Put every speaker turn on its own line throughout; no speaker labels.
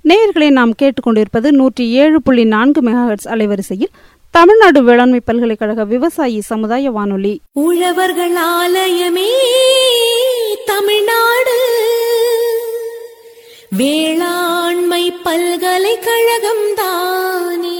நேயர்களை நாம் கேட்டுக்கொண்டிருப்பது நூற்றி ஏழு புள்ளி நான்கு மெகாஹெட்ஸ் அலைவரிசையில் தமிழ்நாடு வேளாண்மை பல்கலைக்கழக விவசாயி சமுதாய வானொலி
உழவர்கள் ஆலயமே தமிழ்நாடு வேளாண்மை பல்கலைக்கழகம் தானே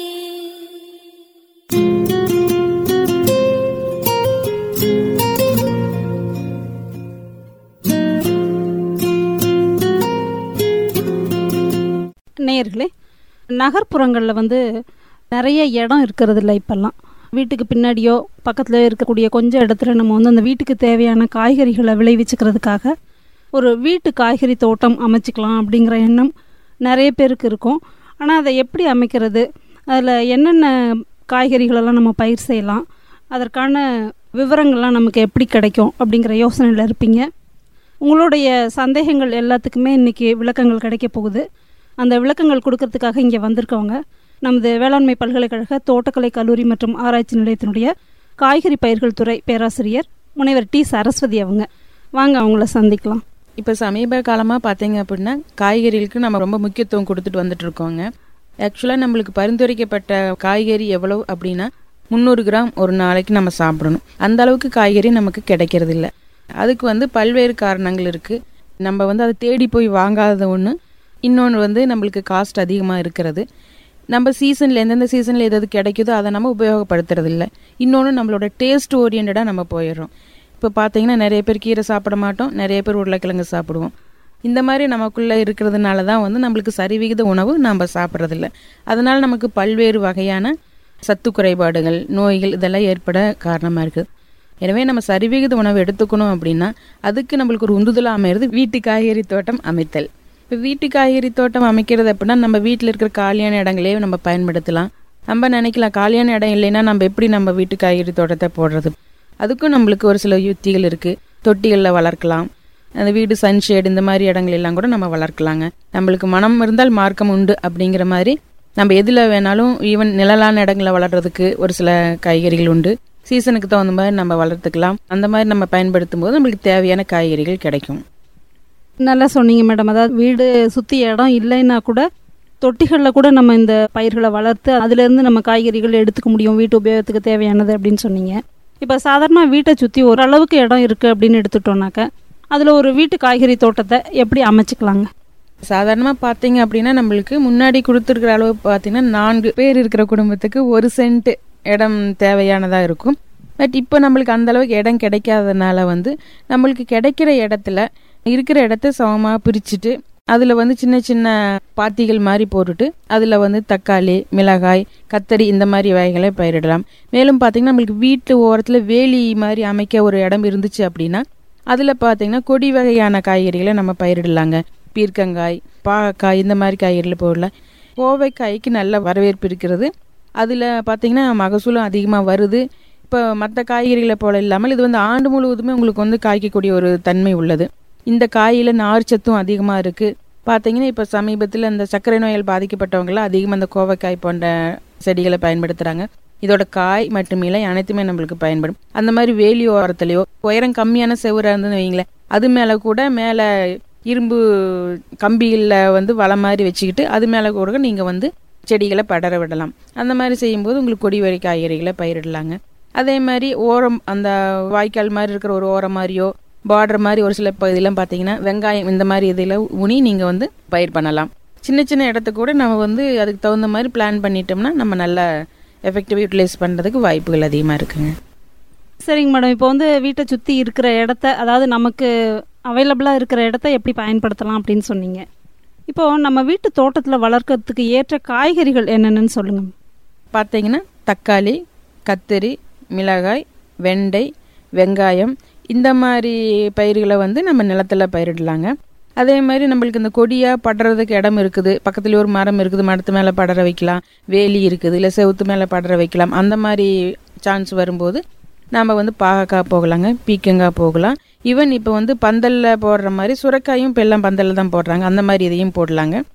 நேயர்களே நகர்ப்புறங்களில் வந்து நிறைய இடம் இருக்கிறது இல்லை இப்போல்லாம் வீட்டுக்கு பின்னாடியோ பக்கத்தில் இருக்கக்கூடிய கொஞ்சம் இடத்துல நம்ம வந்து அந்த வீட்டுக்கு தேவையான காய்கறிகளை விளைவிச்சுக்கிறதுக்காக ஒரு வீட்டு காய்கறி தோட்டம் அமைச்சிக்கலாம் அப்படிங்கிற எண்ணம் நிறைய பேருக்கு இருக்கும் ஆனால் அதை எப்படி அமைக்கிறது அதில் என்னென்ன காய்கறிகளெல்லாம் நம்ம பயிர் செய்யலாம் அதற்கான விவரங்கள்லாம் நமக்கு எப்படி கிடைக்கும் அப்படிங்கிற யோசனையில் இருப்பீங்க உங்களுடைய சந்தேகங்கள் எல்லாத்துக்குமே இன்றைக்கி விளக்கங்கள் கிடைக்க போகுது அந்த விளக்கங்கள் கொடுக்கறதுக்காக இங்கே வந்திருக்கவங்க நமது வேளாண்மை பல்கலைக்கழக தோட்டக்கலை கல்லூரி மற்றும் ஆராய்ச்சி நிலையத்தினுடைய காய்கறி பயிர்கள் துறை பேராசிரியர் முனைவர் டி சரஸ்வதி அவங்க வாங்க அவங்கள சந்திக்கலாம்
இப்போ சமீப காலமாக பார்த்தீங்க அப்படின்னா காய்கறிகளுக்கு நம்ம ரொம்ப முக்கியத்துவம் கொடுத்துட்டு வந்துட்டு இருக்கோங்க ஆக்சுவலாக நம்மளுக்கு பரிந்துரைக்கப்பட்ட காய்கறி எவ்வளோ அப்படின்னா முந்நூறு கிராம் ஒரு நாளைக்கு நம்ம சாப்பிடணும் அந்த அளவுக்கு காய்கறி நமக்கு கிடைக்கிறது இல்லை அதுக்கு வந்து பல்வேறு காரணங்கள் இருக்குது நம்ம வந்து அதை தேடி போய் வாங்காத ஒன்று இன்னொன்று வந்து நம்மளுக்கு காஸ்ட் அதிகமாக இருக்கிறது நம்ம சீசனில் எந்தெந்த சீசனில் எது எது கிடைக்குதோ அதை நம்ம உபயோகப்படுத்துறது இல்லை இன்னொன்று நம்மளோட டேஸ்ட் ஓரியன்டாக நம்ம போயிடுறோம் இப்போ பார்த்தீங்கன்னா நிறைய பேர் கீரை சாப்பிட மாட்டோம் நிறைய பேர் உருளைக்கிழங்கு சாப்பிடுவோம் இந்த மாதிரி நமக்குள்ளே இருக்கிறதுனால தான் வந்து நம்மளுக்கு சரிவிகித உணவு நம்ம சாப்பிட்றதில்ல அதனால் நமக்கு பல்வேறு வகையான சத்து குறைபாடுகள் நோய்கள் இதெல்லாம் ஏற்பட காரணமாக இருக்குது எனவே நம்ம சரிவிகித உணவு எடுத்துக்கணும் அப்படின்னா அதுக்கு நம்மளுக்கு ஒரு உந்துதலாக அமையிறது வீட்டு காய்கறி தோட்டம் அமைத்தல் இப்போ வீட்டு காய்கறி தோட்டம் அமைக்கிறது அப்படின்னா நம்ம வீட்டில் இருக்கிற காலியான இடங்களே நம்ம பயன்படுத்தலாம் நம்ம நினைக்கலாம் காலியான இடம் இல்லைன்னா நம்ம எப்படி நம்ம வீட்டு காய்கறி தோட்டத்தை போடுறது அதுக்கும் நம்மளுக்கு ஒரு சில யுக்திகள் இருக்குது தொட்டிகளில் வளர்க்கலாம் அந்த வீடு சன்ஷேட் இந்த மாதிரி இடங்கள் எல்லாம் கூட நம்ம வளர்க்கலாங்க நம்மளுக்கு மனம் இருந்தால் மார்க்கம் உண்டு அப்படிங்கிற மாதிரி நம்ம எதில் வேணாலும் ஈவன் நிழலான இடங்களில் வளர்றதுக்கு ஒரு சில காய்கறிகள் உண்டு சீசனுக்கு தகுந்த மாதிரி நம்ம வளர்த்துக்கலாம் அந்த மாதிரி நம்ம பயன்படுத்தும் போது நம்மளுக்கு தேவையான காய்கறிகள் கிடைக்கும்
நல்லா சொன்னீங்க மேடம் அதாவது வீடு சுற்றி இடம் இல்லைன்னா கூட தொட்டிகளில் கூட நம்ம இந்த பயிர்களை வளர்த்து அதுலேருந்து நம்ம காய்கறிகள் எடுத்துக்க முடியும் வீட்டு உபயோகத்துக்கு தேவையானது அப்படின்னு சொன்னீங்க இப்போ சாதாரண வீட்டை சுற்றி ஓரளவுக்கு இடம் இருக்குது அப்படின்னு எடுத்துட்டோம்னாக்க அதில் ஒரு வீட்டு காய்கறி தோட்டத்தை எப்படி அமைச்சிக்கலாங்க
சாதாரணமாக பார்த்தீங்க அப்படின்னா நம்மளுக்கு முன்னாடி கொடுத்துருக்கிற அளவு பார்த்தீங்கன்னா நான்கு பேர் இருக்கிற குடும்பத்துக்கு ஒரு சென்ட் இடம் தேவையானதாக இருக்கும் பட் இப்போ நம்மளுக்கு அந்த அளவுக்கு இடம் கிடைக்காதனால வந்து நம்மளுக்கு கிடைக்கிற இடத்துல இருக்கிற இடத்த சமமாக பிரிச்சுட்டு அதில் வந்து சின்ன சின்ன பாத்திகள் மாதிரி போட்டுட்டு அதில் வந்து தக்காளி மிளகாய் கத்தரி இந்த மாதிரி வகைகளை பயிரிடலாம் மேலும் பார்த்தீங்கன்னா நம்மளுக்கு வீட்டு ஓரத்தில் வேலி மாதிரி அமைக்க ஒரு இடம் இருந்துச்சு அப்படின்னா அதில் பார்த்தீங்கன்னா கொடி வகையான காய்கறிகளை நம்ம பயிரிடலாங்க பீர்க்கங்காய் பாகக்காய் இந்த மாதிரி காய்கறிகள் போடலாம் கோவைக்காய்க்கு நல்ல வரவேற்பு இருக்கிறது அதில் பார்த்தீங்கன்னா மகசூலும் அதிகமாக வருது இப்போ மற்ற காய்கறிகளை போல இல்லாமல் இது வந்து ஆண்டு முழுவதுமே உங்களுக்கு வந்து காய்க்கக்கூடிய ஒரு தன்மை உள்ளது இந்த காயில் நார்ச்சத்தும் அதிகமாக இருக்குது பார்த்தீங்கன்னா இப்போ சமீபத்தில் இந்த சர்க்கரை நோயால் பாதிக்கப்பட்டவங்களாம் அதிகமாக இந்த கோவைக்காய் போன்ற செடிகளை பயன்படுத்துகிறாங்க இதோட காய் மற்றும் இலை அனைத்துமே நம்மளுக்கு பயன்படும் அந்த மாதிரி வேலி ஓரத்துலையோ உயரம் கம்மியான செவராக இருந்துன்னு வைங்களேன் அது மேலே கூட மேலே இரும்பு கம்பியில் வந்து வலை மாதிரி வச்சுக்கிட்டு அது மேலே கூட நீங்கள் வந்து செடிகளை படர விடலாம் அந்த மாதிரி செய்யும்போது உங்களுக்கு கொடி வரி காய்கறிகளை பயிரிடலாங்க அதே மாதிரி ஓரம் அந்த வாய்க்கால் மாதிரி இருக்கிற ஒரு ஓரம் மாதிரியோ பார்டர் மாதிரி ஒரு சில பகுதியெல்லாம் பார்த்தீங்கன்னா வெங்காயம் இந்த மாதிரி இதில் உனி நீங்கள் வந்து பயிர் பண்ணலாம் சின்ன சின்ன இடத்த கூட நம்ம வந்து அதுக்கு தகுந்த மாதிரி பிளான் பண்ணிட்டோம்னா நம்ம நல்லா எஃபெக்டிவாக யூட்டிலைஸ் பண்ணுறதுக்கு வாய்ப்புகள் அதிகமாக இருக்குங்க
சரிங்க மேடம் இப்போ வந்து வீட்டை சுற்றி இருக்கிற இடத்த அதாவது நமக்கு அவைலபிளாக இருக்கிற இடத்த எப்படி பயன்படுத்தலாம் அப்படின்னு சொன்னீங்க இப்போது நம்ம வீட்டு தோட்டத்தில் வளர்க்கறதுக்கு ஏற்ற காய்கறிகள் என்னென்னு சொல்லுங்கள்
பார்த்தீங்கன்னா தக்காளி கத்திரி மிளகாய் வெண்டை வெங்காயம் இந்த மாதிரி பயிர்களை வந்து நம்ம நிலத்தில் பயிரிடலாங்க அதே மாதிரி நம்மளுக்கு இந்த கொடியாக படுறதுக்கு இடம் இருக்குது பக்கத்துலேயே ஒரு மரம் இருக்குது மரத்து மேலே படர வைக்கலாம் வேலி இருக்குது இல்லை செவுத்து மேலே படர வைக்கலாம் அந்த மாதிரி சான்ஸ் வரும்போது நாம் வந்து பாகக்காய் போகலாங்க பீக்கங்காய் போகலாம் ஈவன் இப்போ வந்து பந்தலில் போடுற மாதிரி சுரைக்காயும் இப்போ எல்லாம் பந்தலில் தான் போடுறாங்க அந்த மாதிரி இதையும் போடலாங்க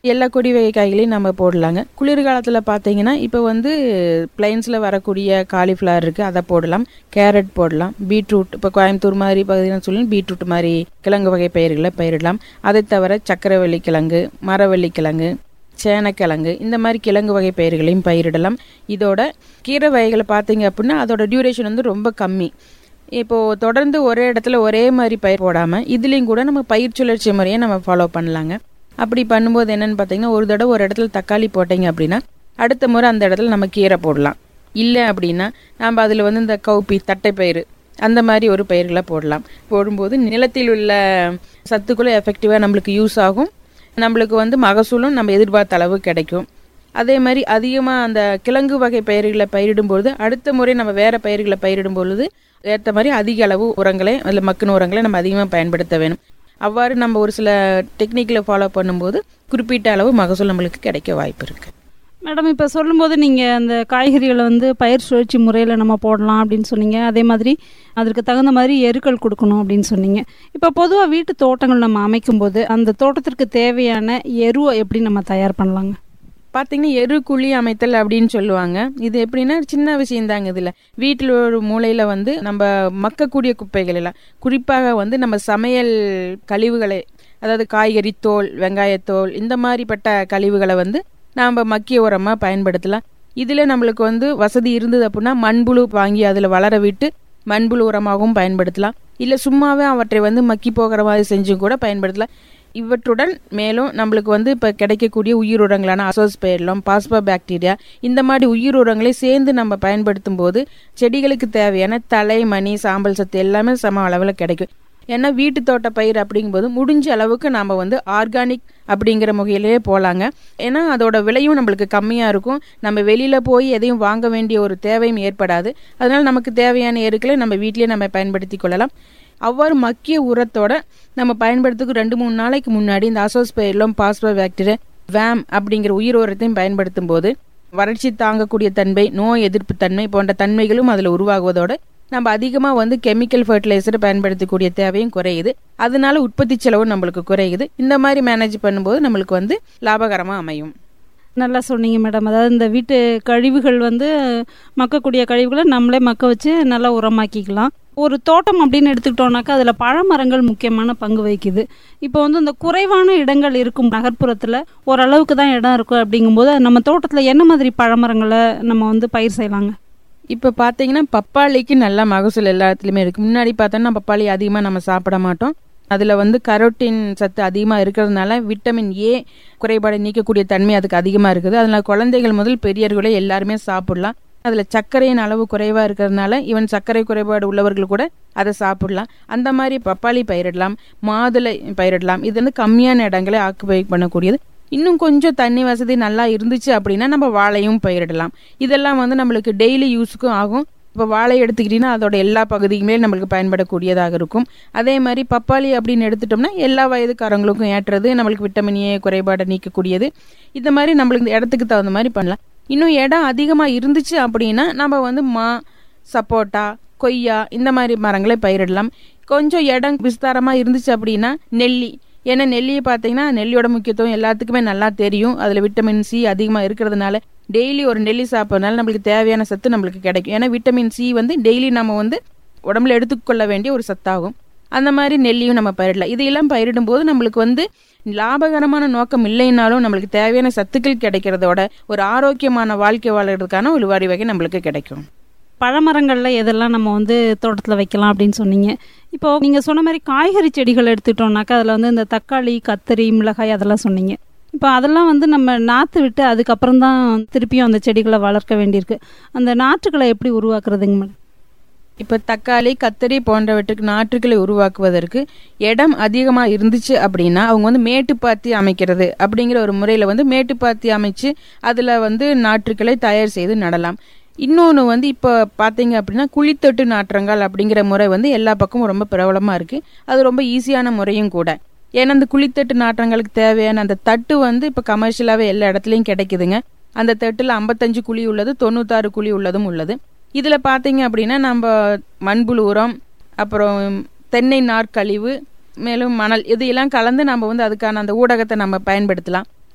எல்லா கொடி வகை காய்களையும் நம்ம போடலாங்க குளிர்காலத்தில் பார்த்தீங்கன்னா இப்போ வந்து பிளைன்ஸில் வரக்கூடிய காலிஃப்ளவர் இருக்குது அதை போடலாம் கேரட் போடலாம் பீட்ரூட் இப்போ கோயம்புத்தூர் மாதிரி பகுதியில் சொல்லி பீட்ரூட் மாதிரி கிழங்கு வகை பயிர்களை பயிரிடலாம் அதை தவிர சக்கரவள்ளி கிழங்கு மரவள்ளி கிழங்கு சேனக்கிழங்கு இந்த மாதிரி கிழங்கு வகை பயிர்களையும் பயிரிடலாம் இதோட கீரை வகைகளை பார்த்தீங்க அப்படின்னா அதோட டியூரேஷன் வந்து ரொம்ப கம்மி இப்போது தொடர்ந்து ஒரே இடத்துல ஒரே மாதிரி பயிர் போடாமல் இதுலேயும் கூட நம்ம பயிர் சுழற்சி முறையை நம்ம ஃபாலோ பண்ணலாங்க அப்படி பண்ணும்போது என்னென்னு பார்த்தீங்கன்னா ஒரு தடவை ஒரு இடத்துல தக்காளி போட்டீங்க அப்படின்னா அடுத்த முறை அந்த இடத்துல நம்ம கீரை போடலாம் இல்லை அப்படின்னா நம்ம அதில் வந்து இந்த கவுப்பி தட்டைப்பயிறு அந்த மாதிரி ஒரு பயிர்களை போடலாம் போடும்போது நிலத்தில் உள்ள சத்துக்களும் எஃபெக்டிவாக நம்மளுக்கு யூஸ் ஆகும் நம்மளுக்கு வந்து மகசூலும் நம்ம எதிர்பார்த்த அளவு கிடைக்கும் அதே மாதிரி அதிகமாக அந்த கிழங்கு வகை பயிர்களை பயிரிடும்பொழுது அடுத்த முறை நம்ம வேறு பயிர்களை பயிரிடும் பொழுது ஏற்ற மாதிரி அதிக அளவு உரங்களை அதில் மக்கின உரங்களை நம்ம அதிகமாக பயன்படுத்த வேணும் அவ்வாறு நம்ம ஒரு சில டெக்னிக்கில் ஃபாலோ பண்ணும்போது குறிப்பிட்ட அளவு மகசூல் நம்மளுக்கு கிடைக்க வாய்ப்பு இருக்குது
மேடம் இப்போ சொல்லும்போது நீங்கள் அந்த காய்கறிகளை வந்து பயிர் சுழற்சி முறையில் நம்ம போடலாம் அப்படின்னு சொன்னீங்க அதே மாதிரி அதற்கு தகுந்த மாதிரி எருக்கள் கொடுக்கணும் அப்படின்னு சொன்னீங்க இப்போ பொதுவாக வீட்டு தோட்டங்கள் நம்ம அமைக்கும்போது அந்த தோட்டத்திற்கு தேவையான எருவை எப்படி நம்ம தயார் பண்ணலாங்க
பார்த்தீங்கன்னா எரு குழி அமைத்தல் அப்படின்னு சொல்லுவாங்க இது எப்படின்னா சின்ன விஷயம் தாங்க இதில் வீட்டில் ஒரு மூலையில் வந்து நம்ம மக்கக்கூடிய குப்பைகள் எல்லாம் குறிப்பாக வந்து நம்ம சமையல் கழிவுகளை அதாவது காய்கறி தோல் வெங்காயத்தோல் இந்த மாதிரிப்பட்ட கழிவுகளை வந்து நாம் மக்கிய உரமாக பயன்படுத்தலாம் இதில் நம்மளுக்கு வந்து வசதி இருந்தது அப்படின்னா மண்புழு வாங்கி அதில் வளர விட்டு மண்புழு உரமாகவும் பயன்படுத்தலாம் இல்லை சும்மாவே அவற்றை வந்து மக்கி போகிற மாதிரி செஞ்சும் கூட பயன்படுத்தலாம் இவற்றுடன் மேலும் நம்மளுக்கு வந்து இப்போ கிடைக்கக்கூடிய உயிர் உரங்களான அசோஸ்பெயர்லம் பாஸ்பா பாக்டீரியா இந்த மாதிரி உயிர் உரங்களை சேர்ந்து நம்ம பயன்படுத்தும் போது செடிகளுக்கு தேவையான தலை மணி சாம்பல் சத்து எல்லாமே சம அளவில் கிடைக்கும் ஏன்னா வீட்டு தோட்ட பயிர் அப்படிங்கும்போது முடிஞ்ச அளவுக்கு நாம் வந்து ஆர்கானிக் அப்படிங்கிற முகையிலேயே போகலாங்க ஏன்னா அதோட விலையும் நம்மளுக்கு கம்மியாக இருக்கும் நம்ம வெளியில் போய் எதையும் வாங்க வேண்டிய ஒரு தேவையும் ஏற்படாது அதனால நமக்கு தேவையான எருக்களை நம்ம வீட்டிலேயே நம்ம பயன்படுத்தி கொள்ளலாம் அவ்வாறு மக்கிய உரத்தோட நம்ம பயன்படுத்துக்கு ரெண்டு மூணு நாளைக்கு முன்னாடி இந்த அசோஸ்பெயர்லும் பாஸ்போ பாக்டீரியா வேம் அப்படிங்கிற உயிர் உரத்தையும் பயன்படுத்தும் போது வறட்சி தாங்கக்கூடிய தன்மை நோய் எதிர்ப்பு தன்மை போன்ற தன்மைகளும் அதில் உருவாகுவதோட நம்ம அதிகமாக வந்து கெமிக்கல் ஃபர்டிலைசர் பயன்படுத்தக்கூடிய தேவையும் குறையுது அதனால உற்பத்தி செலவும் நம்மளுக்கு குறையுது இந்த மாதிரி மேனேஜ் பண்ணும்போது நம்மளுக்கு வந்து லாபகரமாக அமையும்
நல்லா சொன்னீங்க மேடம் அதாவது இந்த வீட்டு கழிவுகள் வந்து மக்கக்கூடிய கழிவுகளை நம்மளே மக்க வச்சு நல்லா உரமாக்கிக்கலாம் ஒரு தோட்டம் அப்படின்னு எடுத்துக்கிட்டோம்னாக்கா அதில் பழமரங்கள் முக்கியமான பங்கு வகிக்குது இப்போ வந்து இந்த குறைவான இடங்கள் இருக்கும் நகர்ப்புறத்தில் ஓரளவுக்கு தான் இடம் இருக்கும் அப்படிங்கும்போது நம்ம தோட்டத்தில் என்ன மாதிரி பழமரங்களை நம்ம வந்து பயிர் செய்யலாங்க
இப்போ பார்த்தீங்கன்னா பப்பாளிக்கு நல்ல மகசூல் எல்லா இடத்துலையுமே இருக்குது முன்னாடி பார்த்தோன்னா பப்பாளி அதிகமாக நம்ம சாப்பிட மாட்டோம் அதில் வந்து கரோட்டின் சத்து அதிகமாக இருக்கிறதுனால விட்டமின் ஏ குறைபாடை நீக்கக்கூடிய தன்மை அதுக்கு அதிகமாக இருக்குது அதனால் குழந்தைகள் முதல் பெரியவர்களே எல்லாருமே சாப்பிடலாம் அதில் சர்க்கரையின் அளவு குறைவாக இருக்கிறதுனால ஈவன் சர்க்கரை குறைபாடு உள்ளவர்கள் கூட அதை சாப்பிடலாம் அந்த மாதிரி பப்பாளி பயிரிடலாம் மாதுளை பயிரிடலாம் இது வந்து கம்மியான இடங்களை ஆக்குபை பண்ணக்கூடியது இன்னும் கொஞ்சம் தண்ணி வசதி நல்லா இருந்துச்சு அப்படின்னா நம்ம வாழையும் பயிரிடலாம் இதெல்லாம் வந்து நம்மளுக்கு டெய்லி யூஸுக்கும் ஆகும் இப்போ வாழை எடுத்துக்கிட்டிங்கன்னா அதோட எல்லா பகுதியுமே நம்மளுக்கு பயன்படக்கூடியதாக இருக்கும் அதே மாதிரி பப்பாளி அப்படின்னு எடுத்துட்டோம்னா எல்லா வயதுக்காரங்களுக்கும் ஏற்றது நம்மளுக்கு விட்டமின் ஏ குறைபாடை நீக்கக்கூடியது இந்த மாதிரி நம்மளுக்கு இந்த இடத்துக்கு தகுந்த மாதிரி பண்ணலாம் இன்னும் இடம் அதிகமாக இருந்துச்சு அப்படின்னா நம்ம வந்து மா சப்போட்டா கொய்யா இந்த மாதிரி மரங்களை பயிரிடலாம் கொஞ்சம் இடம் விஸ்தாரமாக இருந்துச்சு அப்படின்னா நெல்லி ஏன்னா நெல்லியை பார்த்தீங்கன்னா நெல்லியோட முக்கியத்துவம் எல்லாத்துக்குமே நல்லா தெரியும் அதில் விட்டமின் சி அதிகமாக இருக்கிறதுனால டெய்லி ஒரு நெல்லி சாப்பிட்றதுனால நம்மளுக்கு தேவையான சத்து நம்மளுக்கு கிடைக்கும் ஏன்னா விட்டமின் சி வந்து டெய்லி நம்ம வந்து உடம்புல எடுத்துக்கொள்ள வேண்டிய ஒரு சத்தாகும் அந்த மாதிரி நெல்லியும் நம்ம பயிரிடலாம் இதையெல்லாம் பயிரிடும் போது நம்மளுக்கு வந்து லாபகரமான நோக்கம் இல்லைனாலும் நம்மளுக்கு தேவையான சத்துக்கள் கிடைக்கிறதோட ஒரு ஆரோக்கியமான வாழ்க்கை வாழறதுக்கான ஒரு வரி வகை நம்மளுக்கு கிடைக்கும்
பழமரங்களில் எதெல்லாம் நம்ம வந்து தோட்டத்தில் வைக்கலாம் அப்படின்னு சொன்னீங்க இப்போ நீங்கள் சொன்ன மாதிரி காய்கறி செடிகள் எடுத்துட்டோம்னாக்கா அதில் வந்து இந்த தக்காளி கத்தரி மிளகாய் அதெல்லாம் சொன்னீங்க இப்போ அதெல்லாம் வந்து நம்ம நாற்று விட்டு அதுக்கப்புறம் தான் திருப்பியும் அந்த செடிகளை வளர்க்க வேண்டியிருக்கு அந்த நாற்றுகளை எப்படி உருவாக்குறதுங்க மேடம்
இப்போ தக்காளி கத்தரி போன்றவற்றுக்கு நாற்றுக்களை உருவாக்குவதற்கு இடம் அதிகமாக இருந்துச்சு அப்படின்னா அவங்க வந்து மேட்டுப்பாத்தி அமைக்கிறது அப்படிங்கிற ஒரு முறையில் வந்து மேட்டுப்பாத்தி அமைச்சு அதில் வந்து நாற்றுக்களை தயார் செய்து நடலாம் இன்னொன்று வந்து இப்போ பார்த்தீங்க அப்படின்னா குழித்தொட்டு நாற்றங்கள் அப்படிங்கிற முறை வந்து எல்லா பக்கமும் ரொம்ப பிரபலமாக இருக்குது அது ரொம்ப ஈஸியான முறையும் கூட ஏன்னா அந்த குழித்தட்டு நாற்றங்களுக்கு தேவையான அந்த தட்டு வந்து இப்போ கமர்ஷியலாகவே எல்லா இடத்துலையும் கிடைக்குதுங்க அந்த தட்டில் ஐம்பத்தஞ்சு குழி உள்ளது தொண்ணூத்தாறு குழி உள்ளதும் உள்ளது இதில் பார்த்தீங்க அப்படின்னா நம்ம மண்புழு உரம் அப்புறம் தென்னை நார்க்கழிவு மேலும் மணல் இதையெல்லாம் கலந்து நம்ம வந்து அதுக்கான அந்த ஊடகத்தை நம்ம பயன்படுத்தலாம்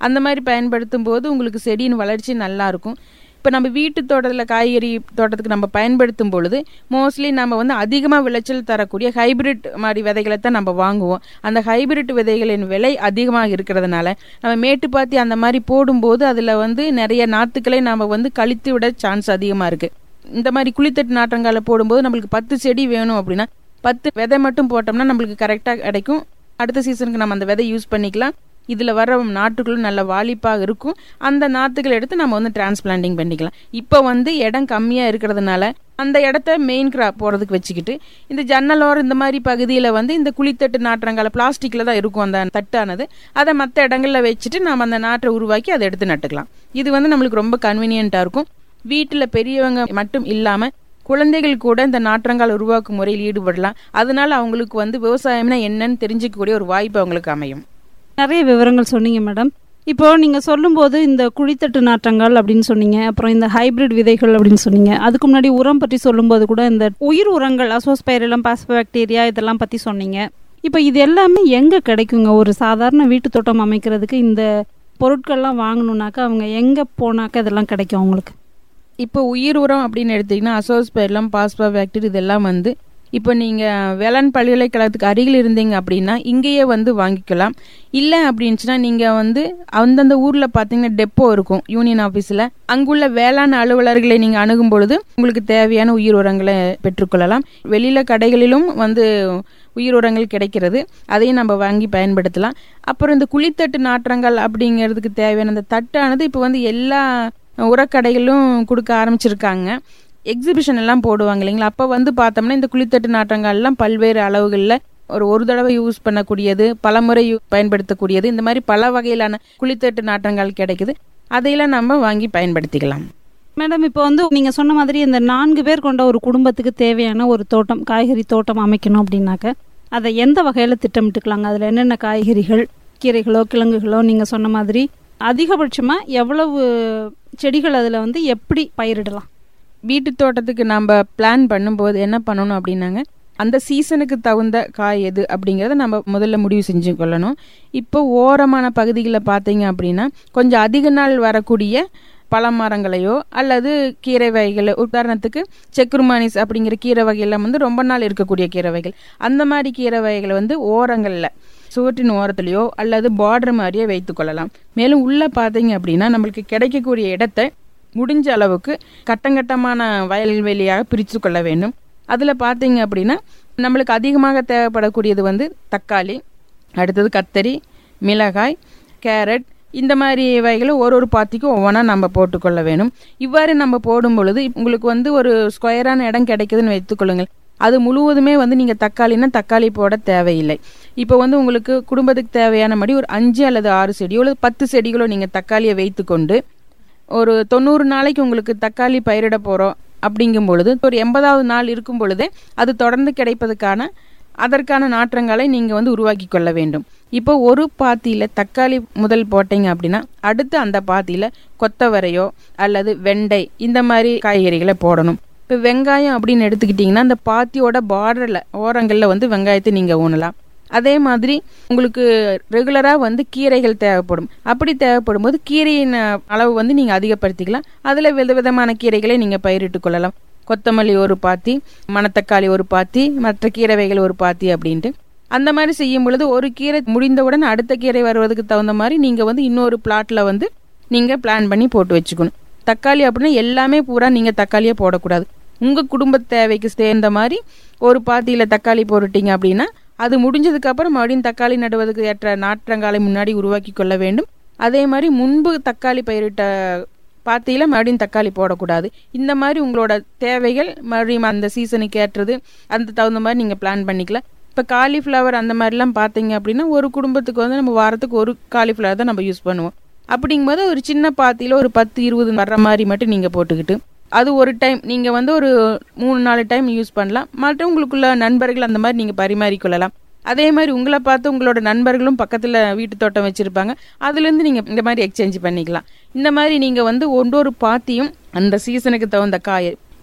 அந்த மாதிரி பயன்படுத்தும் போது உங்களுக்கு செடியின் வளர்ச்சி நல்லா இருக்கும் இப்போ நம்ம வீட்டு தோட்டத்தில் காய்கறி தோட்டத்துக்கு நம்ம பயன்படுத்தும் பொழுது மோஸ்ட்லி நம்ம வந்து அதிகமாக விளைச்சல் தரக்கூடிய ஹைபிரிட் மாதிரி விதைகளை தான் நம்ம வாங்குவோம் அந்த ஹைபிரிட் விதைகளின் விலை அதிகமாக இருக்கிறதுனால நம்ம மேட்டுப்பாத்தி அந்த மாதிரி போடும்போது அதில் வந்து நிறைய நாற்றுக்களை நம்ம வந்து கழித்து விட சான்ஸ் அதிகமாக இருக்குது இந்த மாதிரி குளித்தட்டு நாற்றங்கால போடும்போது நம்மளுக்கு பத்து செடி வேணும் அப்படின்னா பத்து விதை மட்டும் போட்டோம்னா நம்மளுக்கு கரெக்டாக கிடைக்கும் அடுத்த சீசனுக்கு நம்ம அந்த விதை யூஸ் பண்ணிக்கலாம் இதில் வர நாற்றுகளும் நல்ல வாலிப்பாக இருக்கும் அந்த நாற்றுகளை எடுத்து நம்ம வந்து டிரான்ஸ்பிளான்டிங் பண்ணிக்கலாம் இப்போ வந்து இடம் கம்மியாக இருக்கிறதுனால அந்த இடத்த மெயின் கிராப் போகிறதுக்கு வச்சுக்கிட்டு இந்த ஜன்னலோரம் இந்த மாதிரி பகுதியில் வந்து இந்த குழித்தட்டு நாற்றங்கால பிளாஸ்டிக்கில் தான் இருக்கும் அந்த தட்டானது அதை மற்ற இடங்களில் வச்சுட்டு நம்ம அந்த நாற்றை உருவாக்கி அதை எடுத்து நட்டுக்கலாம் இது வந்து நம்மளுக்கு ரொம்ப கன்வீனியண்ட்டாக இருக்கும் வீட்டில் பெரியவங்க மட்டும் இல்லாமல் குழந்தைகள் கூட இந்த நாற்றங்கால் உருவாக்கும் முறையில் ஈடுபடலாம் அதனால அவங்களுக்கு வந்து விவசாயம்னா என்னன்னு தெரிஞ்சுக்கக்கூடிய ஒரு வாய்ப்பு அவங்களுக்கு அமையும்
நிறைய விவரங்கள் சொன்னீங்க மேடம் இப்போ நீங்க சொல்லும்போது இந்த குழித்தட்டு நாற்றங்கள் அப்படின்னு சொன்னீங்க அப்புறம் இந்த ஹைபிரிட் விதைகள் அப்படின்னு சொன்னீங்க அதுக்கு முன்னாடி உரம் பற்றி சொல்லும்போது கூட இந்த உயிர் உரங்கள் அசோஸ்பைரலம் பாஸ்பபாக்டீரியா இதெல்லாம் பத்தி சொன்னீங்க இப்போ இது எல்லாமே எங்க கிடைக்குங்க ஒரு சாதாரண வீட்டு தோட்டம் அமைக்கிறதுக்கு இந்த பொருட்கள்லாம் வாங்கணும்னாக்கா அவங்க எங்க போனாக்கா இதெல்லாம் கிடைக்கும் அவங்களுக்கு
இப்போ உயிர் உரம் அப்படின்னு எடுத்தீங்கன்னா அசோஸ்பெர்லம் பாஸ்பா பாக்டீரி இதெல்லாம் வந்து இப்போ நீங்கள் வேளாண் பல்கலைக்கழகத்துக்கு அருகில் இருந்தீங்க அப்படின்னா இங்கேயே வந்து வாங்கிக்கலாம் இல்லை அப்படின்னுச்சுன்னா நீங்கள் வந்து அந்தந்த ஊரில் பார்த்தீங்கன்னா டெப்போ இருக்கும் யூனியன் ஆஃபீஸில் அங்குள்ள வேளாண் அலுவலர்களை நீங்கள் அணுகும் பொழுது உங்களுக்கு தேவையான உயிர் உரங்களை பெற்றுக்கொள்ளலாம் வெளியில் கடைகளிலும் வந்து உயிர் உரங்கள் கிடைக்கிறது அதையும் நம்ம வாங்கி பயன்படுத்தலாம் அப்புறம் இந்த குழித்தட்டு நாற்றங்கள் அப்படிங்கிறதுக்கு தேவையான அந்த தட்டானது இப்போ வந்து எல்லா உரக்கடைகளும் கொடுக்க ஆரம்பிச்சிருக்காங்க எக்ஸிபிஷன் எல்லாம் போடுவாங்க இல்லைங்களா அப்போ வந்து பார்த்தோம்னா இந்த குளித்தட்டு நாற்றங்கள்லாம் பல்வேறு அளவுகளில் ஒரு ஒரு தடவை யூஸ் பண்ணக்கூடியது பலமுறை யூ பயன்படுத்தக்கூடியது இந்த மாதிரி பல வகையிலான குளித்தட்டு நாற்றங்கள் கிடைக்குது அதையெல்லாம் நம்ம வாங்கி பயன்படுத்திக்கலாம்
மேடம் இப்போ வந்து நீங்க சொன்ன மாதிரி இந்த நான்கு பேர் கொண்ட ஒரு குடும்பத்துக்கு தேவையான ஒரு தோட்டம் காய்கறி தோட்டம் அமைக்கணும் அப்படின்னாக்க அதை எந்த வகையில திட்டமிட்டுக்கலாங்க அதுல என்னென்ன காய்கறிகள் கீரைகளோ கிழங்குகளோ நீங்க சொன்ன மாதிரி அதிகபட்சமா எவ்வளவு செடிகள் அதுல வந்து எப்படி பயிரிடலாம்
வீட்டு தோட்டத்துக்கு நம்ம பிளான் பண்ணும்போது என்ன பண்ணணும் அப்படின்னாங்க அந்த சீசனுக்கு தகுந்த காய் எது அப்படிங்கிறத நம்ம முதல்ல முடிவு செஞ்சு கொள்ளணும் இப்போ ஓரமான பகுதிகளில் பார்த்தீங்க அப்படின்னா கொஞ்சம் அதிக நாள் வரக்கூடிய பழமரங்களையோ அல்லது கீரை வகைகளை உதாரணத்துக்கு செக்குருமானிஸ் அப்படிங்கிற கீரை வகையெல்லாம் வந்து ரொம்ப நாள் இருக்கக்கூடிய கீரை வகைகள் அந்த மாதிரி கீரை வகைகளை வந்து ஓரங்களில் சுவற்றின் ஓரத்துலையோ அல்லது பார்டர் மாதிரியே வைத்து கொள்ளலாம் மேலும் உள்ளே பார்த்தீங்க அப்படின்னா நம்மளுக்கு கிடைக்கக்கூடிய இடத்தை முடிஞ்ச அளவுக்கு கட்டங்கட்டமான வயல்வெளியாக பிரித்து கொள்ள வேண்டும் அதில் பார்த்தீங்க அப்படின்னா நம்மளுக்கு அதிகமாக தேவைப்படக்கூடியது வந்து தக்காளி அடுத்தது கத்தரி மிளகாய் கேரட் இந்த மாதிரி வகைகளை ஒரு ஒரு பாத்திக்கும் ஒவ்வொன்றா நம்ம போட்டுக்கொள்ள வேணும் இவ்வாறு நம்ம போடும் பொழுது உங்களுக்கு வந்து ஒரு ஸ்கொயரான இடம் கிடைக்குதுன்னு வைத்துக்கொள்ளுங்கள் அது முழுவதுமே வந்து நீங்கள் தக்காளினா தக்காளி போட தேவையில்லை இப்போ வந்து உங்களுக்கு குடும்பத்துக்கு தேவையான மாதிரி ஒரு அஞ்சு அல்லது ஆறு செடியோ அல்லது பத்து செடிகளோ நீங்கள் தக்காளியை வைத்துக்கொண்டு ஒரு தொண்ணூறு நாளைக்கு உங்களுக்கு தக்காளி பயிரிட போகிறோம் அப்படிங்கும் பொழுது ஒரு எண்பதாவது நாள் இருக்கும் பொழுதே அது தொடர்ந்து கிடைப்பதற்கான அதற்கான நாற்றங்களை நீங்கள் வந்து உருவாக்கி கொள்ள வேண்டும் இப்போ ஒரு பாத்தியில் தக்காளி முதல் போட்டீங்க அப்படின்னா அடுத்து அந்த பாத்தியில் கொத்தவரையோ அல்லது வெண்டை இந்த மாதிரி காய்கறிகளை போடணும் இப்போ வெங்காயம் அப்படின்னு எடுத்துக்கிட்டிங்கன்னா அந்த பாத்தியோட பார்டரில் ஓரங்களில் வந்து வெங்காயத்தை நீங்கள் ஊனலாம் அதே மாதிரி உங்களுக்கு ரெகுலராக வந்து கீரைகள் தேவைப்படும் அப்படி தேவைப்படும் போது கீரையின் அளவு வந்து நீங்கள் அதிகப்படுத்திக்கலாம் அதில் விதவிதமான கீரைகளை நீங்கள் பயிரிட்டு கொள்ளலாம் கொத்தமல்லி ஒரு பாத்தி மணத்தக்காளி ஒரு பாத்தி மற்ற கீரை வகைகள் ஒரு பாத்தி அப்படின்ட்டு அந்த மாதிரி செய்யும் பொழுது ஒரு கீரை முடிந்தவுடன் அடுத்த கீரை வருவதுக்கு தகுந்த மாதிரி நீங்கள் வந்து இன்னொரு பிளாட்டில் வந்து நீங்கள் பிளான் பண்ணி போட்டு வச்சுக்கணும் தக்காளி அப்படின்னா எல்லாமே பூரா நீங்கள் தக்காளியே போடக்கூடாது உங்கள் குடும்ப தேவைக்கு சேர்ந்த மாதிரி ஒரு பாத்தியில் தக்காளி போட்டுட்டீங்க அப்படின்னா அது முடிஞ்சதுக்கு அப்புறம் மறுபடியும் தக்காளி நடுவதற்கு ஏற்ற நாற்றங்காலை முன்னாடி உருவாக்கி கொள்ள வேண்டும் அதே மாதிரி முன்பு தக்காளி பயிரிட்ட பாத்தியில் மறுபடியும் தக்காளி போடக்கூடாது இந்த மாதிரி உங்களோட தேவைகள் மறுபடியும் அந்த சீசனுக்கு ஏற்றது அந்த தகுந்த மாதிரி நீங்கள் பிளான் பண்ணிக்கலாம் இப்போ காலிஃப்ளவர் அந்த மாதிரிலாம் பார்த்தீங்க அப்படின்னா ஒரு குடும்பத்துக்கு வந்து நம்ம வாரத்துக்கு ஒரு காலிஃப்ளவர் தான் நம்ம யூஸ் பண்ணுவோம் அப்படிங்கும்போது ஒரு சின்ன பாத்தியில் ஒரு பத்து இருபது வர்ற மாதிரி மட்டும் நீங்கள் போட்டுக்கிட்டு அது ஒரு டைம் நீங்கள் வந்து ஒரு மூணு நாலு டைம் யூஸ் பண்ணலாம் மற்றும் உங்களுக்குள்ள நண்பர்கள் அந்த மாதிரி நீங்கள் பரிமாறிக்கொள்ளலாம் அதே மாதிரி உங்களை பார்த்து உங்களோட நண்பர்களும் பக்கத்தில் வீட்டு தோட்டம் வச்சுருப்பாங்க அதுலேருந்து நீங்கள் இந்த மாதிரி எக்ஸ்சேஞ்ச் பண்ணிக்கலாம் இந்த மாதிரி நீங்கள் வந்து ஒன்றொரு பாத்தியும் அந்த சீசனுக்கு தகுந்த காய் இப்போ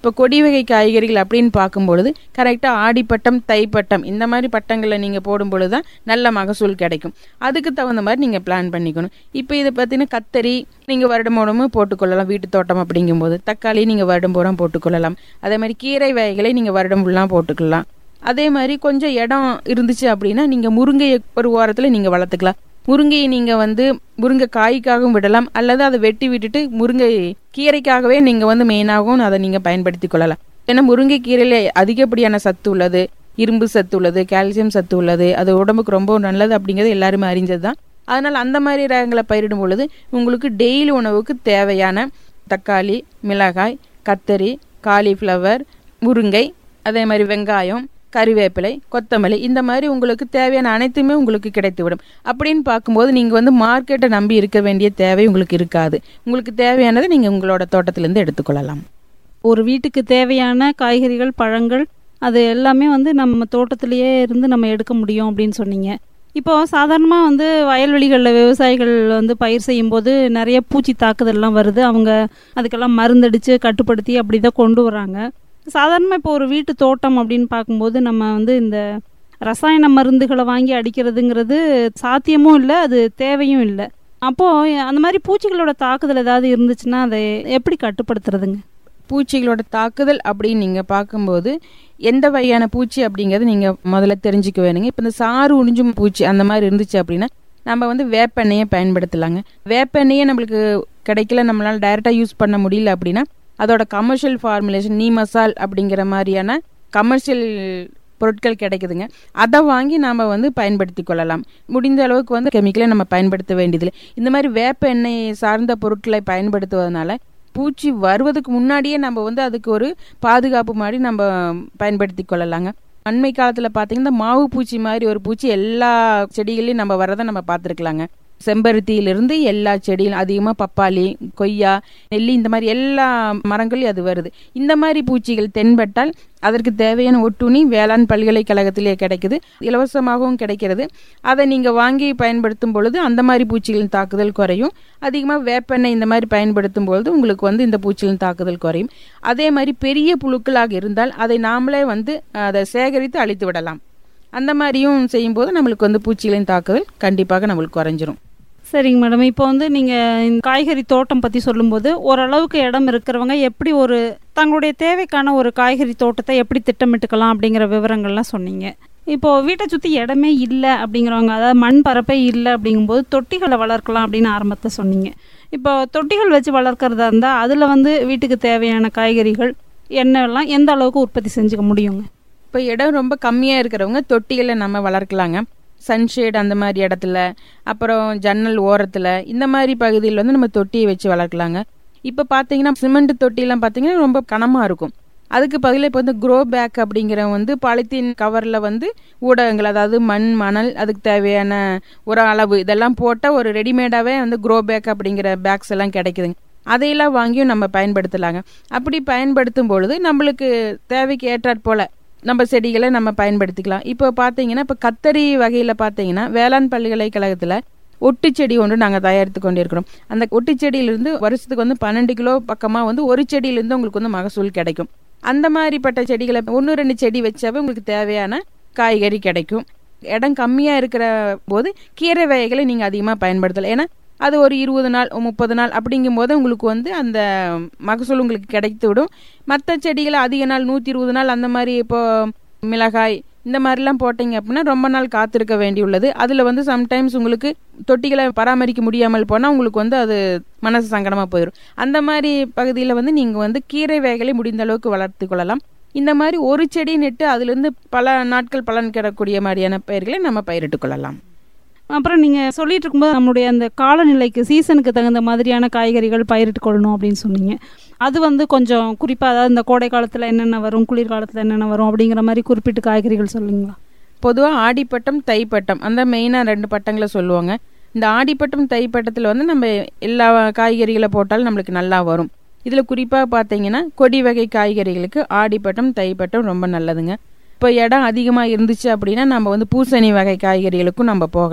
இப்போ கொடி வகை காய்கறிகள் அப்படின்னு பார்க்கும்பொழுது கரெக்டாக ஆடிப்பட்டம் தைப்பட்டம் இந்த மாதிரி பட்டங்களில் நீங்கள் போடும் பொழுது தான் நல்ல மகசூல் கிடைக்கும் அதுக்கு தகுந்த மாதிரி நீங்கள் பிளான் பண்ணிக்கணும் இப்போ இதை பார்த்தீங்கன்னா கத்தரி நீங்கள் வருடம் மூலமும் போட்டுக்கொள்ளலாம் வீட்டு தோட்டம் அப்படிங்கும்போது தக்காளி நீங்கள் வருடம் பூரா போட்டுக்கொள்ளலாம் அதே மாதிரி கீரை வகைகளை நீங்கள் வருடம் ஃபுல்லாக போட்டுக்கலாம் அதே மாதிரி கொஞ்சம் இடம் இருந்துச்சு அப்படின்னா நீங்கள் முருங்கையை ஒரு ஓரத்தில் நீங்கள் வளர்த்துக்கலாம் முருங்கையை நீங்கள் வந்து முருங்கை காய்க்காகவும் விடலாம் அல்லது அதை வெட்டி விட்டுட்டு முருங்கை கீரைக்காகவே நீங்கள் வந்து மெயினாகவும் அதை நீங்கள் பயன்படுத்தி கொள்ளலாம் ஏன்னா முருங்கை கீரையில் அதிகப்படியான சத்து உள்ளது இரும்பு சத்து உள்ளது கால்சியம் சத்து உள்ளது அது உடம்புக்கு ரொம்ப நல்லது அப்படிங்கிறது எல்லாருமே அறிஞ்சது தான் அதனால் அந்த மாதிரி ரகங்களை பயிரிடும் பொழுது உங்களுக்கு டெய்லி உணவுக்கு தேவையான தக்காளி மிளகாய் கத்தரி காலிஃப்ளவர் முருங்கை அதே மாதிரி வெங்காயம் கறிவேப்பிலை கொத்தமல்லி இந்த மாதிரி உங்களுக்கு தேவையான அனைத்துமே உங்களுக்கு கிடைத்துவிடும் அப்படின்னு பார்க்கும்போது நீங்கள் வந்து மார்க்கெட்டை நம்பி இருக்க வேண்டிய தேவை உங்களுக்கு இருக்காது உங்களுக்கு தேவையானதை நீங்கள் உங்களோட தோட்டத்திலேருந்து எடுத்துக்கொள்ளலாம்
ஒரு வீட்டுக்கு தேவையான காய்கறிகள் பழங்கள் அது எல்லாமே வந்து நம்ம தோட்டத்திலேயே இருந்து நம்ம எடுக்க முடியும் அப்படின்னு சொன்னீங்க இப்போ சாதாரணமாக வந்து வயல்வெளிகளில் விவசாயிகள் வந்து பயிர் செய்யும்போது நிறைய பூச்சி தாக்குதல்லாம் வருது அவங்க அதுக்கெல்லாம் மருந்தடித்து கட்டுப்படுத்தி அப்படி தான் கொண்டு வராங்க சாதாரணமாக இப்போ ஒரு வீட்டு தோட்டம் அப்படின்னு பார்க்கும்போது நம்ம வந்து இந்த ரசாயன மருந்துகளை வாங்கி அடிக்கிறதுங்கிறது சாத்தியமும் இல்லை அது தேவையும் இல்லை அப்போது அந்த மாதிரி பூச்சிகளோட தாக்குதல் ஏதாவது இருந்துச்சுன்னா அதை எப்படி கட்டுப்படுத்துறதுங்க
பூச்சிகளோட தாக்குதல் அப்படின்னு நீங்கள் பார்க்கும்போது எந்த வகையான பூச்சி அப்படிங்கிறது நீங்கள் முதல்ல தெரிஞ்சுக்க வேணுங்க இப்போ இந்த சாறு உறிஞ்சும் பூச்சி அந்த மாதிரி இருந்துச்சு அப்படின்னா நம்ம வந்து வேப்பெண்ணெயை பயன்படுத்தலாங்க வேப்பெண்ணெயே நம்மளுக்கு கிடைக்கல நம்மளால டைரெக்டாக யூஸ் பண்ண முடியல அப்படின்னா அதோட கமர்ஷியல் ஃபார்முலேஷன் நீ மசால் அப்படிங்கிற மாதிரியான கமர்ஷியல் பொருட்கள் கிடைக்குதுங்க அதை வாங்கி நாம் வந்து பயன்படுத்தி கொள்ளலாம் முடிந்த அளவுக்கு வந்து கெமிக்கலை நம்ம பயன்படுத்த வேண்டியதில்லை இந்த மாதிரி வேப்ப எண்ணெய் சார்ந்த பொருட்களை பயன்படுத்துவதனால பூச்சி வருவதுக்கு முன்னாடியே நம்ம வந்து அதுக்கு ஒரு பாதுகாப்பு மாதிரி நம்ம பயன்படுத்தி கொள்ளலாங்க அண்மை காலத்தில் பார்த்தீங்கன்னா மாவு பூச்சி மாதிரி ஒரு பூச்சி எல்லா செடிகளையும் நம்ம வரதை நம்ம பார்த்துருக்கலாங்க செம்பருத்தியிலிருந்து எல்லா செடியும் அதிகமாக பப்பாளி கொய்யா நெல்லி இந்த மாதிரி எல்லா மரங்களையும் அது வருது இந்த மாதிரி பூச்சிகள் தென்பட்டால் அதற்கு தேவையான ஒட்டுணி வேளாண் பல்கலைக்கழகத்திலே கிடைக்குது இலவசமாகவும் கிடைக்கிறது அதை நீங்கள் வாங்கி பயன்படுத்தும் பொழுது அந்த மாதிரி பூச்சிகளின் தாக்குதல் குறையும் அதிகமாக வேப்பெண்ணெய் இந்த மாதிரி பயன்படுத்தும் பொழுது உங்களுக்கு வந்து இந்த பூச்சிகளின் தாக்குதல் குறையும் அதே மாதிரி பெரிய புழுக்களாக இருந்தால் அதை நாமளே வந்து அதை சேகரித்து அழித்து விடலாம் அந்த மாதிரியும் செய்யும்போது நம்மளுக்கு வந்து பூச்சிகளின் தாக்குதல் கண்டிப்பாக நம்மளுக்கு குறைஞ்சிரும்
சரிங்க மேடம் இப்போ வந்து நீங்கள் இந்த காய்கறி தோட்டம் பற்றி சொல்லும்போது ஓரளவுக்கு இடம் இருக்கிறவங்க எப்படி ஒரு தங்களுடைய தேவைக்கான ஒரு காய்கறி தோட்டத்தை எப்படி திட்டமிட்டுக்கலாம் அப்படிங்கிற விவரங்கள்லாம் சொன்னீங்க இப்போது வீட்டை சுற்றி இடமே இல்லை அப்படிங்கிறவங்க அதாவது மண் பரப்பே இல்லை அப்படிங்கும்போது தொட்டிகளை வளர்க்கலாம் அப்படின்னு ஆரம்பத்தில் சொன்னீங்க இப்போ தொட்டிகள் வச்சு வளர்க்குறதா இருந்தால் அதில் வந்து வீட்டுக்கு தேவையான காய்கறிகள் எண்ணெய்லாம் எந்த அளவுக்கு உற்பத்தி செஞ்சுக்க முடியுங்க
இப்போ இடம் ரொம்ப கம்மியாக இருக்கிறவங்க தொட்டிகளை நம்ம வளர்க்கலாங்க சன்ஷேட் அந்த மாதிரி இடத்துல அப்புறம் ஜன்னல் ஓரத்தில் இந்த மாதிரி பகுதியில் வந்து நம்ம தொட்டியை வச்சு வளர்க்கலாங்க இப்போ பார்த்தீங்கன்னா சிமெண்ட் தொட்டிலாம் பார்த்தீங்கன்னா ரொம்ப கனமாக இருக்கும் அதுக்கு பதிலாக இப்போ வந்து க்ரோ பேக் அப்படிங்கிற வந்து பாலித்தீன் கவரில் வந்து ஊடகங்கள் அதாவது மண் மணல் அதுக்கு தேவையான ஒரு அளவு இதெல்லாம் போட்டால் ஒரு ரெடிமேடாகவே வந்து க்ரோ பேக் அப்படிங்கிற பேக்ஸ் எல்லாம் கிடைக்குதுங்க அதையெல்லாம் வாங்கியும் நம்ம பயன்படுத்தலாங்க அப்படி பயன்படுத்தும் பொழுது நம்மளுக்கு தேவைக்கு ஏற்றாற் போல் நம்ம செடிகளை நம்ம பயன்படுத்திக்கலாம் இப்போ பார்த்தீங்கன்னா இப்போ கத்தரி வகையில் பார்த்தீங்கன்னா வேளாண் பல்கலைக்கழகத்தில் ஒட்டு செடி ஒன்று நாங்கள் தயாரித்து கொண்டிருக்கிறோம் அந்த ஒட்டு செடியிலிருந்து வருஷத்துக்கு வந்து பன்னெண்டு கிலோ பக்கமாக வந்து ஒரு செடியிலேருந்து உங்களுக்கு வந்து மகசூல் கிடைக்கும் அந்த மாதிரிப்பட்ட செடிகளை ஒன்று ரெண்டு செடி வச்சாவே உங்களுக்கு தேவையான காய்கறி கிடைக்கும் இடம் கம்மியாக இருக்கிற போது கீரை வகைகளை நீங்கள் அதிகமாக பயன்படுத்தலாம் ஏன்னா அது ஒரு இருபது நாள் முப்பது நாள் அப்படிங்கும்போது உங்களுக்கு வந்து அந்த மகசூல் உங்களுக்கு கிடைத்து விடும் மற்ற செடிகளை அதிக நாள் நூற்றி இருபது நாள் அந்த மாதிரி இப்போ மிளகாய் இந்த மாதிரிலாம் போட்டிங்க அப்படின்னா ரொம்ப நாள் காத்திருக்க வேண்டியுள்ளது அதில் வந்து சம்டைம்ஸ் உங்களுக்கு தொட்டிகளை பராமரிக்க முடியாமல் போனால் உங்களுக்கு வந்து அது மனசு சங்கடமாக போயிடும் அந்த மாதிரி பகுதியில் வந்து நீங்கள் வந்து கீரை வகைகளை முடிந்த அளவுக்கு வளர்த்து கொள்ளலாம் இந்த மாதிரி ஒரு செடி நட்டு அதுலேருந்து பல நாட்கள் பலன் கிடக்கூடிய மாதிரியான பயிர்களை நம்ம பயிரிட்டு கொள்ளலாம்
அப்புறம் நீங்கள் சொல்லிட்டு இருக்கும்போது நம்முடைய அந்த காலநிலைக்கு சீசனுக்கு தகுந்த மாதிரியான காய்கறிகள் பயிரிட்டு கொள்ளணும் அப்படின்னு சொன்னீங்க அது வந்து கொஞ்சம் குறிப்பாக அதாவது இந்த கோடை காலத்தில் என்னென்ன வரும் குளிர்காலத்தில் என்னென்ன வரும் அப்படிங்கிற மாதிரி குறிப்பிட்டு காய்கறிகள் சொல்லுங்களா
பொதுவாக ஆடிப்பட்டம் தைப்பட்டம் அந்த மெயினாக ரெண்டு பட்டங்களை சொல்லுவாங்க இந்த ஆடிப்பட்டம் தைப்பட்டத்தில் வந்து நம்ம எல்லா காய்கறிகளை போட்டாலும் நம்மளுக்கு நல்லா வரும் இதில் குறிப்பாக பார்த்தீங்கன்னா கொடி வகை காய்கறிகளுக்கு ஆடிப்பட்டம் தைப்பட்டம் ரொம்ப நல்லதுங்க இப்போ இடம் அதிகமாக இருந்துச்சு அப்படின்னா நம்ம வந்து பூசணி வகை காய்கறிகளுக்கும் நம்ம போகலாம்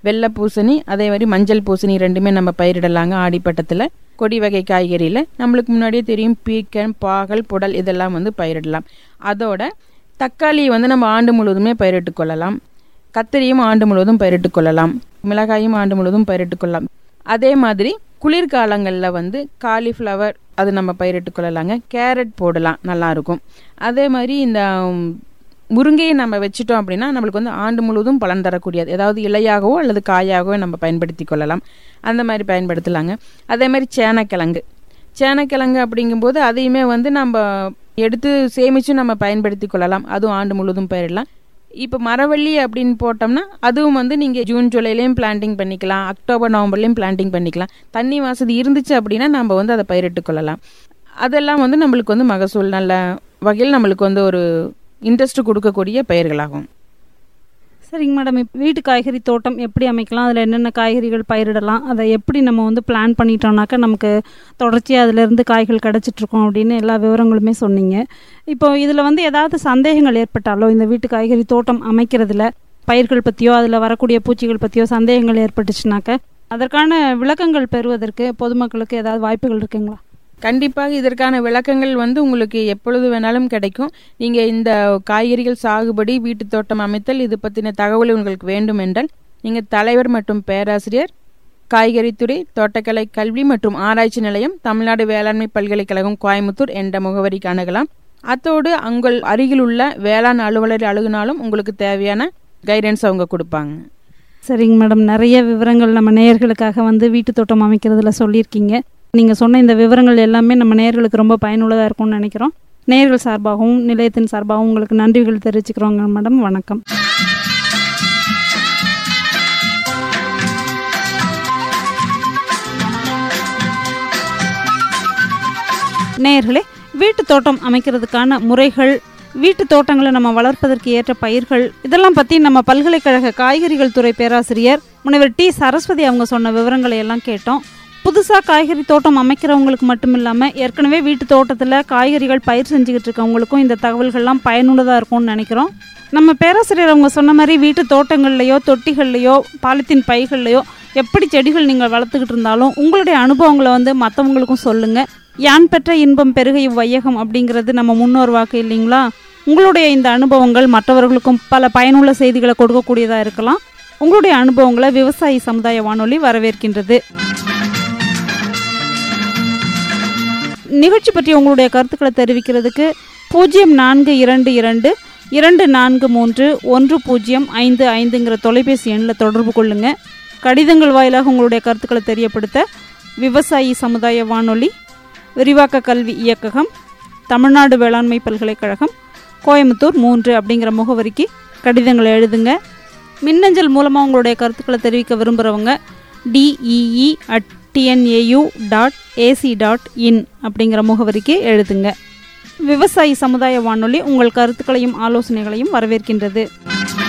வெள்ளை பூசணி அதே மாதிரி மஞ்சள் பூசணி ரெண்டுமே நம்ம பயிரிடலாங்க ஆடிப்பட்டத்தில் கொடி வகை காய்கறியில் நம்மளுக்கு முன்னாடியே தெரியும் பீக்கன் பாகல் புடல் இதெல்லாம் வந்து பயிரிடலாம் அதோட தக்காளியை வந்து நம்ம ஆண்டு முழுவதுமே பயிரிட்டு கொள்ளலாம் கத்திரியும் ஆண்டு முழுவதும் பயிரிட்டு கொள்ளலாம் மிளகாயும் ஆண்டு முழுவதும் பயிரிட்டு கொள்ளலாம் அதே மாதிரி குளிர்காலங்களில் வந்து காலிஃப்ளவர் அது நம்ம பயிரிட்டு கொள்ளலாங்க கேரட் போடலாம் நல்லா இருக்கும் அதே மாதிரி இந்த உம், முருங்கையை நம்ம வச்சுட்டோம் அப்படின்னா நம்மளுக்கு வந்து ஆண்டு முழுவதும் பலன் தரக்கூடியது ஏதாவது இலையாகவோ அல்லது காயாகவோ நம்ம பயன்படுத்தி கொள்ளலாம் அந்த மாதிரி பயன்படுத்தலாங்க அதே மாதிரி சேனக்கிழங்கு சேனக்கிழங்கு அப்படிங்கும்போது அதையுமே வந்து நம்ம எடுத்து சேமித்து நம்ம பயன்படுத்தி கொள்ளலாம் அதுவும் ஆண்டு முழுவதும் பயிரிடலாம் இப்போ மரவள்ளி அப்படின்னு போட்டோம்னா அதுவும் வந்து நீங்கள் ஜூன் ஜூலைலையும் பிளான்டிங் பண்ணிக்கலாம் அக்டோபர் நவம்பர்லேயும் பிளான்டிங் பண்ணிக்கலாம் தண்ணி வசதி இருந்துச்சு அப்படின்னா நம்ம வந்து அதை பயிரிட்டு கொள்ளலாம் அதெல்லாம் வந்து நம்மளுக்கு வந்து மகசூல் நல்ல வகையில் நம்மளுக்கு வந்து ஒரு இன்ட்ரெஸ்ட் கொடுக்கக்கூடிய பயிர்களாகும்
சரிங்க மேடம் இப்போ வீட்டு காய்கறி தோட்டம் எப்படி அமைக்கலாம் அதில் என்னென்ன காய்கறிகள் பயிரிடலாம் அதை எப்படி நம்ம வந்து பிளான் பண்ணிட்டோம்னாக்கா நமக்கு தொடர்ச்சியாக அதிலேருந்து காய்கள் கிடச்சிட்ருக்கோம் அப்படின்னு எல்லா விவரங்களுமே சொன்னீங்க இப்போ இதில் வந்து ஏதாவது சந்தேகங்கள் ஏற்பட்டாலோ இந்த வீட்டு காய்கறி தோட்டம் அமைக்கிறதுல பயிர்கள் பற்றியோ அதில் வரக்கூடிய பூச்சிகள் பற்றியோ சந்தேகங்கள் ஏற்பட்டுச்சுனாக்க அதற்கான விளக்கங்கள் பெறுவதற்கு பொதுமக்களுக்கு ஏதாவது வாய்ப்புகள் இருக்குங்களா
கண்டிப்பாக இதற்கான விளக்கங்கள் வந்து உங்களுக்கு எப்பொழுது வேணாலும் கிடைக்கும் நீங்கள் இந்த காய்கறிகள் சாகுபடி வீட்டு தோட்டம் அமைத்தல் இது பற்றின தகவல் உங்களுக்கு வேண்டும் என்றால் நீங்கள் தலைவர் மற்றும் பேராசிரியர் காய்கறித்துறை தோட்டக்கலை கல்வி மற்றும் ஆராய்ச்சி நிலையம் தமிழ்நாடு வேளாண்மை பல்கலைக்கழகம் கோயம்புத்தூர் என்ற முகவரிக்கு அணுகலாம் அத்தோடு உங்கள் அருகில் உள்ள வேளாண் அலுவலர் அணுகுனாலும் உங்களுக்கு தேவையான கைடன்ஸ் அவங்க கொடுப்பாங்க
சரிங்க மேடம் நிறைய விவரங்கள் நம்ம நேயர்களுக்காக வந்து வீட்டு தோட்டம் அமைக்கிறதுல சொல்லியிருக்கீங்க நீங்கள் சொன்ன இந்த விவரங்கள் எல்லாமே நம்ம நேயர்களுக்கு ரொம்ப பயனுள்ளதாக இருக்கும்னு நினைக்கிறோம் நேயர்கள் சார்பாகவும் நிலையத்தின் சார்பாகவும் உங்களுக்கு நன்றிகள் தெரிவிச்சுக்கிறோங்க மேடம் வணக்கம் நேயர்களே வீட்டு தோட்டம் அமைக்கிறதுக்கான முறைகள் வீட்டு தோட்டங்களை நம்ம வளர்ப்பதற்கு ஏற்ற பயிர்கள் இதெல்லாம் பற்றி நம்ம பல்கலைக்கழக காய்கறிகள் துறை பேராசிரியர் முனைவர் டி சரஸ்வதி அவங்க சொன்ன விவரங்களை எல்லாம் கேட்டோம் புதுசாக காய்கறி தோட்டம் அமைக்கிறவங்களுக்கு மட்டும் இல்லாமல் ஏற்கனவே வீட்டு தோட்டத்தில் காய்கறிகள் பயிர் செஞ்சுக்கிட்டு இருக்கவங்களுக்கும் இந்த தகவல்கள்லாம் பயனுள்ளதாக இருக்கும்னு நினைக்கிறோம் நம்ம பேராசிரியர் அவங்க சொன்ன மாதிரி வீட்டு தோட்டங்கள்லையோ தொட்டிகள்லையோ பாலித்தீன் பைகள்லையோ எப்படி செடிகள் நீங்கள் வளர்த்துக்கிட்டு இருந்தாலும் உங்களுடைய அனுபவங்களை வந்து மற்றவங்களுக்கும் சொல்லுங்கள் யான் பெற்ற இன்பம் பெருக இவ்வையகம் அப்படிங்கிறது நம்ம முன்னோர் வாக்கு இல்லைங்களா உங்களுடைய இந்த அனுபவங்கள் மற்றவர்களுக்கும் பல பயனுள்ள செய்திகளை கொடுக்கக்கூடியதாக இருக்கலாம் உங்களுடைய அனுபவங்களை விவசாயி சமுதாய வானொலி வரவேற்கின்றது நிகழ்ச்சி பற்றி உங்களுடைய கருத்துக்களை தெரிவிக்கிறதுக்கு பூஜ்ஜியம் நான்கு இரண்டு இரண்டு இரண்டு நான்கு மூன்று ஒன்று பூஜ்ஜியம் ஐந்து ஐந்துங்கிற தொலைபேசி எண்ணில் தொடர்பு கொள்ளுங்க கடிதங்கள் வாயிலாக உங்களுடைய கருத்துக்களை தெரியப்படுத்த விவசாயி சமுதாய வானொலி விரிவாக்க கல்வி இயக்ககம் தமிழ்நாடு வேளாண்மை பல்கலைக்கழகம் கோயம்புத்தூர் மூன்று அப்படிங்கிற முகவரிக்கு கடிதங்களை எழுதுங்க மின்னஞ்சல் மூலமாக உங்களுடைய கருத்துக்களை தெரிவிக்க விரும்புகிறவங்க D E E at T N A U dot A C dot in அப்படிங்கிற முகவரிக்கு எழுதுங்க விவசாயி சமுதாய வானொலி உங்கள் கருத்துக்களையும் ஆலோசனைகளையும் வரவேற்கின்றது